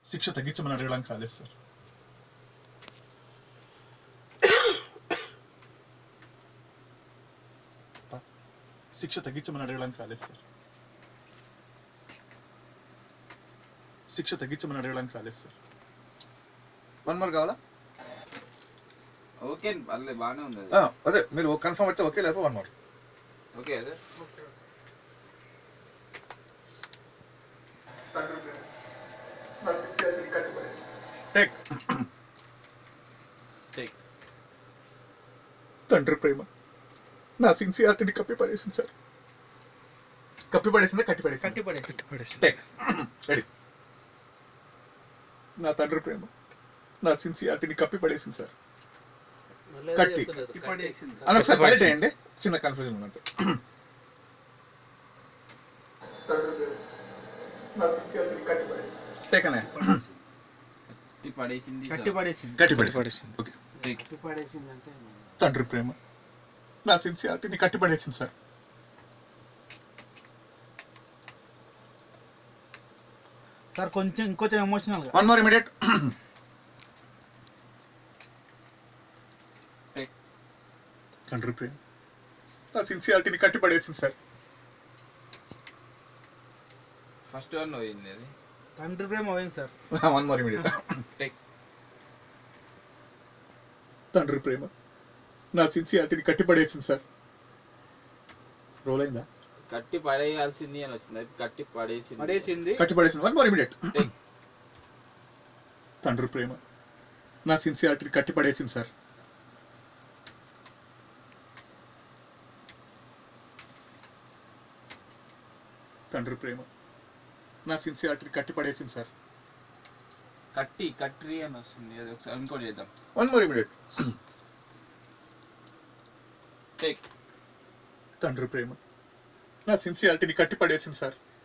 శిక్ష తగ్గించమని అడగడానికి రాలేదు సార్ ప- శిక్ష తగ్గించమని అడగడానికి రాలేదు సార్ శిక్ష తగ్గించమని అడగడానికి రాలేదు సార్ వన్ మోర్ కావాలా ఓకే పర్లేదు బాగానే ఉంది అది ఆ, అదే మీరు కన్ఫర్మ్ అయితే ఓకే లేకపోతే వన్ మోర్ ఓకే అదే టేక్ టేక్ తండ్రి ప్రేమ నా సిన్సియారిటీని కప్పి పడేసింది సార్ కప్పి పడేసిందా కట్టి పడేసింది కట్టి పడేసి కట్టి పడేసి టేక్ రెడీ నా తండ్రి ప్రేమ నా సిన్సియారిటీని కప్పి పడేసింది సార్ కట్టి అని ఒకసారి పని చేయండి చిన్న కన్ఫ్యూజన్ ఉన్నట్టు టేక్ అనే కట్టి పడేసింది కట్టి పడేసింది కట్టి పడేసింది ఓకే టేక్ కట్టి పడేసింది అంటే తండ్రి ప్రేమ నా సిన్సియారిటీని కట్టి పడేసింది సార్ సార్ కొంచెం ఇంకొంచెం ఎమోషనల్ గా వన్ మోర్ ఇమీడియట్ టేక్ తండ్రి ప్రేమ నా సిన్సియారిటీని కట్టి పడేసింది సార్ ఫస్ట్ వన్ పోయింది అది తండ్రి ప్రేమ పోయింది sir one more immediate take తండ్రి ప్రేమ నా సిన్సియారిటీని కట్టి పడేసింది సార్ రోల్ అయిందా కట్టి పడేయాల్సింది అని వచ్చింది అది కట్టి పడేసింది పడేసింది కట్టి పడేసింది వన్ మోర్ ఇమీడియట్ టేక్ తండ్రి ప్రేమ నా సిన్సియారిటీని కట్టి పడేసింది సార్ తండ్రి ప్రేమ నా సిన్సియారిటీని కట్టి పడేసింది సార్ కట్టి కట్రి అని వస్తుంది అది ఒకసారి ఇంకోటి చేద్దాం వన్ మోర్ ఇమీడియట్ టేక్ తండ్రి ప్రేమ నా సిన్సియారిటీని కట్టి పడేసింది సార్